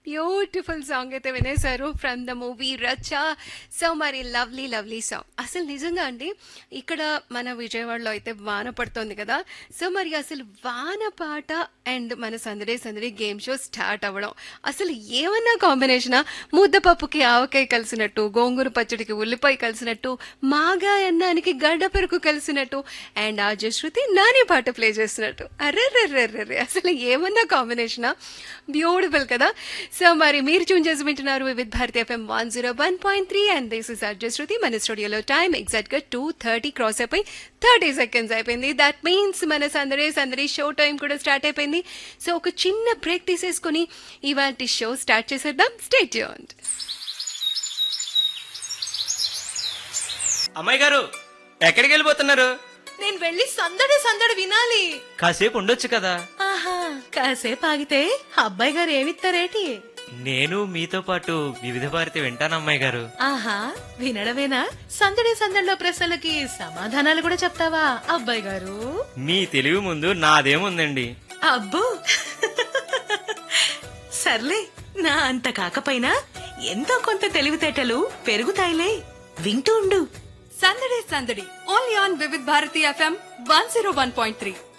beautiful song అయితే వినేశారు from the movie Racha so మరి లవ్లీ లవ్లీ సాంగ్ అసలు నిజంగా అండి ఇక్కడ మన విజయవాడలో అయితే వాన పడుతోంది కదా సో మరి అసలు వాన పాట అండ్ మన సందడి సందడి గేమ్ షో స్టార్ట్ అవ్వడం అసలు ఏమన్నా కాంబినేషనా ముద్దపప్పుకి ఆవకాయ కలిసినట్టు గోంగూర పచ్చడికి ఉల్లిపాయ కలిసినట్టు మాగా అన్నానికి గడ్డ పెరుగు కలిసినట్టు అండ్ ఆ జశ్రుతి నాని పాట ప్లే చేస్తున్నట్టు అర్రెర్రెర్రెర్రె అసలు ఏమన్నా కాంబినేషనా బ్యూటిఫుల్ కదా సో మరి మీరు చూన్ చేసి వింటున్నారు with Bharati FM one zero one point three and this is RJ Shruti మన స్టూడియోలో టైం ఎగ్జాక్ట్ గా టూ థర్టీ క్రాస్ అయిపోయి థర్టీ సెకండ్స్ అయిపోయింది దట్ మీన్స్ మన సందడి సందడి షో టైం కూడా స్టార్ట్ అయిపోయింది సో ఒక చిన్న బ్రేక్ తీసేసుకుని ఇవాళ షో స్టార్ట్ చేసేద్దాం స్టేట్ చేయండి అమ్మాయి గారు ఎక్కడికి వెళ్ళిపోతున్నారు నేను వెళ్ళి సందడి సందడి వినాలి కాసేపు ఉండొచ్చు కదా ఆహా కాసేపు ఆగితే అబ్బాయి గారు ఏమిస్తారేటి నేను మీతో పాటు వివిధ భారతి వింటాను అమ్మాయి గారు ఆహా వినడమేనా సందడి సందడిలో ప్రశ్నలకి సమాధానాలు కూడా చెప్తావా అబ్బాయి గారు మీ తెలివి ముందు నాదేముందండి అబ్బో సర్లే నా అంత కాకపోయినా ఎంతో కొంత తెలివితేటలు పెరుగుతాయిలే వింటూ ఉండు Sandadi Sandadi only on Vividh Bharati FM one zero one point three